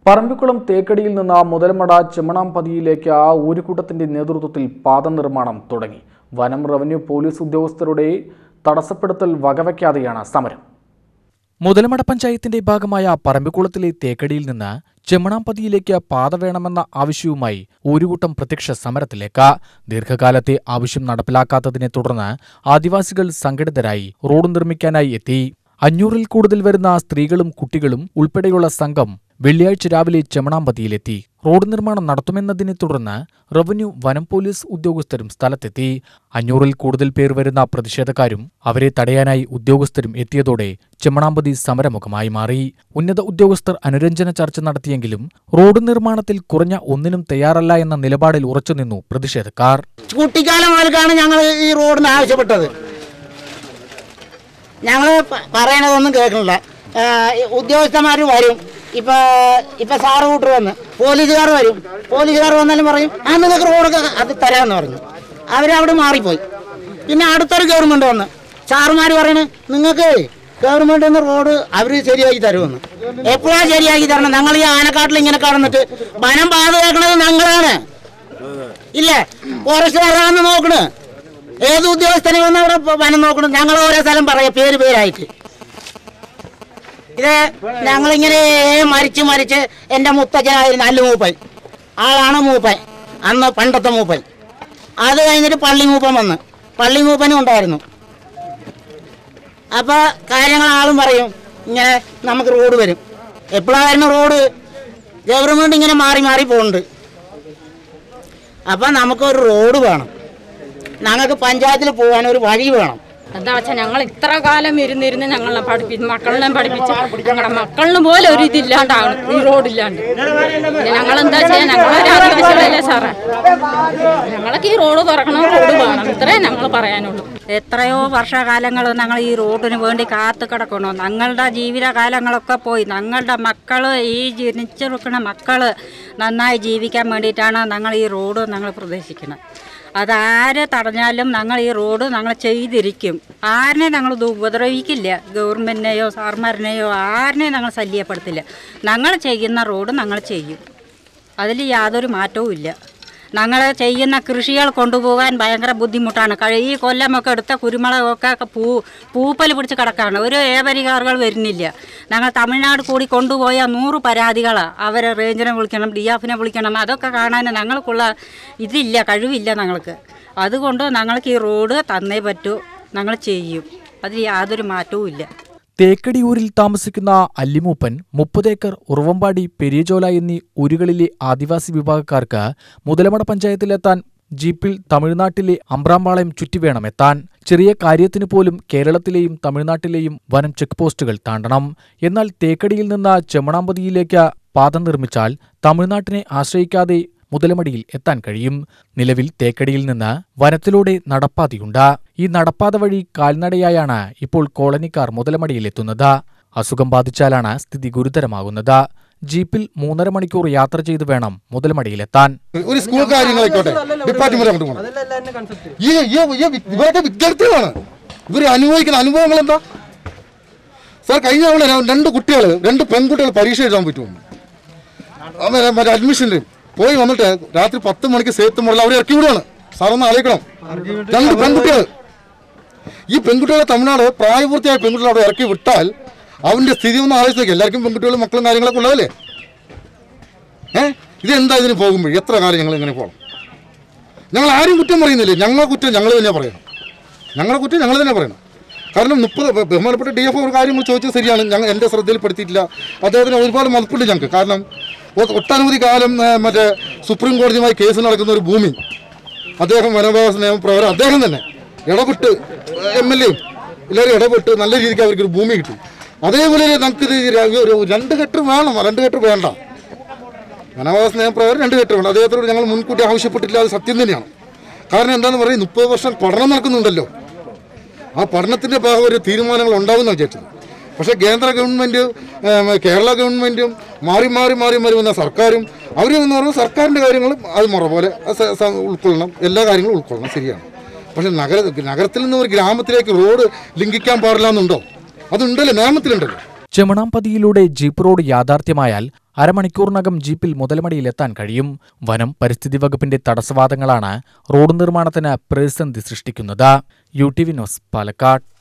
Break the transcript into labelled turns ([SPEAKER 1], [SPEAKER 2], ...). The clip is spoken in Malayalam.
[SPEAKER 1] പറമ്പിക്കുളം തേക്കടിയിൽ നിന്ന് മുതലമട ചെമ്മണാംപതിയിലേക്ക് ഊരുകൂട്ടത്തിന്റെ നേതൃത്വത്തിൽ പാത നിർമ്മാണം തുടങ്ങി വനം റവന്യൂ പോലീസ് ഉദ്യോഗസ്ഥരുടെ തടസ്സപ്പെടുത്തൽ വകവയ്ക്കാതെയാണ് സമരം
[SPEAKER 2] മുതലമട പഞ്ചായത്തിന്റെ ഭാഗമായ പറമ്പിക്കുളത്തിലെ തേക്കടിയിൽ നിന്ന് ചെമ്മണാംപതിയിലേക്ക് പാത വേണമെന്ന ആവശ്യവുമായി ഊരുകൂട്ടം പ്രത്യക്ഷ സമരത്തിലേക്ക് ദീർഘകാലത്തെ ആവശ്യം നടപ്പിലാക്കാത്തതിനെ തുടർന്ന് ആദിവാസികൾ സംഘടിതരായി റോഡ് നിർമ്മിക്കാനായി എത്തി അഞ്ഞൂറിൽ കൂടുതൽ വരുന്ന സ്ത്രീകളും കുട്ടികളും ഉൾപ്പെടെയുള്ള സംഘം വെള്ളിയാഴ്ച രാവിലെ ചെമ്മണാമ്പതിയിലെത്തി റോഡ് നിർമ്മാണം നടത്തുമെന്നതിനെ തുടർന്ന് റവന്യൂ വനം പോലീസ് ഉദ്യോഗസ്ഥരും സ്ഥലത്തെത്തി അഞ്ഞൂറിൽ കൂടുതൽ പേർ വരുന്ന പ്രതിഷേധക്കാരും അവരെ തടയാനായി ഉദ്യോഗസ്ഥരും എത്തിയതോടെ ചെമ്മണാമ്പതി സമരമുഖമായി മാറി ഉന്നത ഉദ്യോഗസ്ഥർ അനുരഞ്ജന ചർച്ച നടത്തിയെങ്കിലും റോഡ് നിർമ്മാണത്തിൽ കുറഞ്ഞ ഒന്നിനും തയ്യാറല്ല എന്ന നിലപാടിൽ ഉറച്ചുനിന്നു പ്രതിഷേധക്കാർ
[SPEAKER 3] കുട്ടിക്കാലം മുതൽക്കാണ് ഞങ്ങൾ ഈ റോഡിന് ആവശ്യപ്പെട്ടത് ഞങ്ങൾ പറയണതൊന്നും കേൾക്കണില്ല ഉദ്യോഗസ്ഥന്മാർ വരും ഇപ്പൊ ഇപ്പൊ സാറ് കൂട്ടർ വന്ന് പോലീസുകാർ വരും പോലീസുകാർ വന്നാലും പറയും ആ നിങ്ങൾക്ക് റോഡൊക്കെ അത് തരാമെന്ന് പറഞ്ഞു അവരവിടെ മാറിപ്പോയി പിന്നെ അടുത്തൊരു ഗവൺമെന്റ് വന്ന് സാറുമാർ പറയണേ നിങ്ങൾക്ക് ഗവൺമെന്റ് നിന്ന് റോഡ് അവർ ശരിയാക്കി തരുമെന്ന് എപ്പോഴാണ് ശരിയാക്കി തരണം ഞങ്ങൾ ഈ ആനക്കാട്ടിൽ ഇങ്ങനെ കടന്നിട്ട് വനം പാതയാക്കണത് ഞങ്ങളാണ് ഇല്ലേ ഫോറസ്റ്റുകാരാണെന്ന് നോക്കണ് ഏത് ഉദ്യോഗസ്ഥനെ വന്ന് അവിടെ പ- വനം നോക്കണം ഞങ്ങൾ ഓരോ സ്ഥലം പറയാം പേര് പേരായിട്ട് ഇത് ഞങ്ങളിങ്ങനെ മരിച്ച് മരിച്ച് എൻ്റെ മുത്തച്ഛനായിരുന്നു അല്ലു മൂപ്പൻ ആളാണ് മൂപ്പൻ അന്ന് പണ്ടത്തെ മൂപ്പൻ അത് കഴിഞ്ഞിട്ട് പള്ളി മൂപ്പൻ വന്ന് പള്ളി മൂപ്പനും ഉണ്ടായിരുന്നു അപ്പോൾ കാര്യങ്ങൾ ആളും പറയും ഇങ്ങനെ നമുക്ക് റോഡ് വരും എപ്പോഴാണ് വരുന്ന റോഡ് ഗവൺമെൻറ് ഇങ്ങനെ മാറി മാറി പോകുന്നുണ്ട് അപ്പം നമുക്കൊരു റോഡ് വേണം ഞങ്ങൾക്ക് പഞ്ചായത്തിൽ പോകാൻ ഒരു വഴി വേണം
[SPEAKER 4] എന്താ വെച്ചാൽ ഞങ്ങൾ ഇത്ര കാലം ഇരുന്നിരുന്ന് ഞങ്ങളെ പഠിപ്പിച്ച് മക്കളിനെ പഠിപ്പിച്ച് ഞങ്ങളുടെ മക്കളിന് പോലെ ഒരു ഇതില്ലാണ്ടാണ് ഈ റോഡില്ലാണ്ട് പിന്നെ ഞങ്ങൾ എന്താ ചെയ്യാൻ ഞങ്ങളൊരു ആദിവാസികളല്ലേ സാറേ ഞങ്ങൾക്ക് ഈ റോഡ് തുറക്കണം റോഡ് വേണം ഇത്രേ ഞങ്ങൾ പറയാനുള്ളൂ
[SPEAKER 5] എത്രയോ വർഷകാലങ്ങൾ ഞങ്ങൾ ഈ റോഡിന് വേണ്ടി കാത്തു കിടക്കണു ഞങ്ങളുടെ ജീവിതകാലങ്ങളൊക്കെ പോയി ഞങ്ങളുടെ മക്കൾ ഈ ജനിച്ചെടുക്കുന്ന മക്കൾ നന്നായി ജീവിക്കാൻ വേണ്ടിയിട്ടാണ് ഞങ്ങൾ ഈ റോഡ് ഞങ്ങൾ പ്രതീക്ഷിക്കുന്നത് അതാര് തടഞ്ഞാലും ഞങ്ങൾ ഈ റോഡ് ഞങ്ങൾ ചെയ്തിരിക്കും ആരിനെ ഞങ്ങൾ ഇത് ഉപദ്രവിക്കില്ല ഗവൺമെൻറ്റിനെയോ സാർമാരിനെയോ ആരിനെയും ഞങ്ങൾ ശല്യപ്പെടുത്തില്ല ഞങ്ങൾ ചെയ്യുന്ന റോഡ് ഞങ്ങൾ ചെയ്യും അതിൽ യാതൊരു മാറ്റവും ഇല്ല ഞങ്ങൾ ചെയ്യുന്ന കൃഷികൾ കൊണ്ടുപോകാൻ ഭയങ്കര ബുദ്ധിമുട്ടാണ് കഴി ഈ കൊല്ലമൊക്കെ എടുത്ത കുരുമുളകൊക്കെ പൂ പൂപ്പൽ പിടിച്ച് കിടക്കാണ് ഒരു ഏപരികാറുകൾ വരുന്നില്ല ഞങ്ങൾ തമിഴ്നാട് കൂടി കൊണ്ടുപോയ നൂറ് പരാതികളാണ് അവരെ റേഞ്ചിനെ വിളിക്കണം ഡി എഫിനെ വിളിക്കണം അതൊക്കെ കാണാൻ ഞങ്ങൾക്കുള്ള ഇതില്ല കഴിവില്ല ഞങ്ങൾക്ക് അതുകൊണ്ട് ഞങ്ങൾക്ക് ഈ റോഡ് തന്നേ പറ്റൂ ഞങ്ങൾ ചെയ്യും അതിൽ യാതൊരു മാറ്റവും ഇല്ല
[SPEAKER 2] തേക്കടിയൂരിൽ താമസിക്കുന്ന അല്ലിമൂപ്പൻ മുപ്പതേക്കർ ഉറവമ്പാടി പെരിയജോല എന്നീ ഊരുകളിലെ ആദിവാസി വിഭാഗക്കാർക്ക് മുതലമട പഞ്ചായത്തിലെത്താൻ ജീപ്പിൽ തമിഴ്നാട്ടിലെ അമ്പ്രാമ്പാളയം ചുറ്റി വേണം എത്താൻ ചെറിയ കാര്യത്തിനു പോലും കേരളത്തിലെയും തമിഴ്നാട്ടിലെയും വനം ചെക്ക് പോസ്റ്റുകൾ താണ്ടണം എന്നാൽ തേക്കടിയിൽ നിന്ന് ചെമ്മണാമ്പതിയിലേക്ക് പാത നിർമ്മിച്ചാൽ തമിഴ്നാട്ടിനെ ആശ്രയിക്കാതെ മുതലമടിയിൽ എത്താൻ കഴിയും നിലവിൽ തേക്കടിയിൽ നിന്ന് വനത്തിലൂടെ നടപ്പാതയുണ്ട് ഈ നടപ്പാത വഴി കാൽനടയായാണ് ഇപ്പോൾ കോളനിക്കാർ മുതലമടിയിലെത്തുന്നത് അസുഖം ബാധിച്ചാലാണ് സ്ഥിതി ഗുരുതരമാകുന്നത് ജീപ്പിൽ മൂന്നര മണിക്കൂർ യാത്ര ചെയ്തു വേണം മുതലമടിയിലെത്താൻ
[SPEAKER 6] ഒരു സ്കൂൾ കാര്യങ്ങളായിക്കോട്ടെ ഡിപ്പാർട്ട്മെന്റ് അങ്ങോട്ട് പോകണം ഈ ഈ- ഈ വി- ഇവരൊക്കെ വിദ്യാർത്ഥികളാണ് ഇവർ അനുഭവിക്കുന്ന അനുഭവങ്ങൾ എന്താ സാർ കഴിഞ്ഞ തവണ ര- രണ്ട് കുട്ടികൾ രണ്ട് പെൺകുട്ടികൾ പരീക്ഷ എഴുതാൻ പറ്റുമോ അവരെ മറ്റേ അഡ്മിഷനിൽ പോയി വന്നിട്ട് രാത്രി പത്ത് മണിക്ക് സേത്ത് മുതൽ അവരെ ഇറക്കി വിടുവാണ് സാർ ഒന്ന് ആലോചിക്കണം രണ്ട് പെൺകുട്ടികൾ ഈ പെൺകുട്ടികളെ തമിഴ്നാട് പ്രായപൂർത്തിയായ പെൺകുട്ടികൾ അവിടെ ഇറക്കി വിട്ടാൽ അവന്റെ സ്ഥിതി ഒന്ന് ആലോചിച്ച് നോക്കി എല്ലാവർക്കും പെൺകുട്ടികളും മക്കളും കാര്യങ്ങളൊക്കെ ഉള്ളതല്ലേ ഏ ഇതെന്താ ഇതിന് പോകുമ്പോൾ എത്ര കാലം ഞങ്ങൾ ഇങ്ങനെ പോകണം ഞങ്ങൾ ആരും കുറ്റം പറയുന്നില്ലേ ഞങ്ങളെ കുറ്റം ഞങ്ങൾ തന്നെ പറയണം ഞങ്ങളെ കുറ്റം ഞങ്ങൾ തന്നെ പറയണം കാരണം മുപ്പത് ബ- ബഹുമാനപ്പെട്ട ഡി എഫ് ഒരു കാര്യങ്ങൾ ചോദിച്ചത് ശരിയാണ് ഞങ്ങൾ എൻ്റെ ശ്രദ്ധയിൽപ്പെടുത്തിയിട്ടില്ല അദ്ദേഹത്തിന് ഒരുപാട് മതിപ്പുണ്ട് ഞങ്ങൾക്ക് കാരണം ഒ- ഒട്ടനവധി കാലം ഏ, മറ്റേ സുപ്രീം കോടതിയുമായി കേസ് നടക്കുന്ന ഒരു ഭൂമി അദ്ദേഹം വനവാസ നിയമപ്രകാരം അദ്ദേഹം തന്നെ ഇടപെട്ട് എം എൽ എയും എല്ലാവരും ഇടപെട്ട് നല്ല രീതിക്ക് അവർക്ക് ഒരു ഭൂമി കിട്ടി അതേപോലെ നമുക്കിത് ര- ഒരു രണ്ട് കെട്ട് വേണം രണ്ട് കെട്ട് വേണ്ട വനവാസ നിയമപ്രകാരം രണ്ട് കെട്ട് വേണം അദ്ദേഹത്തോട് ഞങ്ങൾ മുൻകൂട്ടി ആവശ്യപ്പെട്ടില്ല അത് സത്യം തന്നെയാണ് കാരണം എന്താണെന്ന് പറയും മുപ്പത് വർഷം പഠനം നടക്കുന്നുണ്ടല്ലോ ആ പഠനത്തിൻ്റെ ഭാഗം ഒരു തീരുമാനങ്ങൾ ഉണ്ടാവുമെന്ന് വിചാരിച്ചത് പക്ഷേ കേന്ദ്ര ഗവൺമെൻറ് കേരള ഗവൺമെൻറ്റും മാറി മാറി മാറി മാറി വന്ന സർക്കാരും അവർ എന്ന് പറയുമ്പോൾ സർക്കാരിൻ്റെ കാര്യങ്ങളും അത് മുറ പോലെ അത് സ- സ- ഉൾക്കൊള്ളണം എല്ലാ കാര്യങ്ങളും ഉൾക്കൊള്ളണം ശരിയാണ് പക്ഷേ നഗര നഗരത്തിൽ നിന്ന് ഒരു ഗ്രാമത്തിലേക്ക് റോഡ് ലിംഗിക്കാൻ പാടില്ല എന്നുണ്ടോ അതുണ്ടല്ലോ നിയമത്തിലുണ്ടല്ലോ
[SPEAKER 2] ചെമണാമ്പതിയിലൂടെ ജീപ്പ് റോഡ് യാഥാർത്ഥ്യമായാൽ അരമണിക്കൂറിനകം ജീപ്പിൽ മുതലമടിയിലെത്താൻ കഴിയും വനം പരിസ്ഥിതി വകുപ്പിന്റെ തടസ്സവാദങ്ങളാണ് റോഡ് നിർമ്മാണത്തിന് പ്രതിസന്ധി സൃഷ്ടിക്കുന്നത് U T V news Palakkad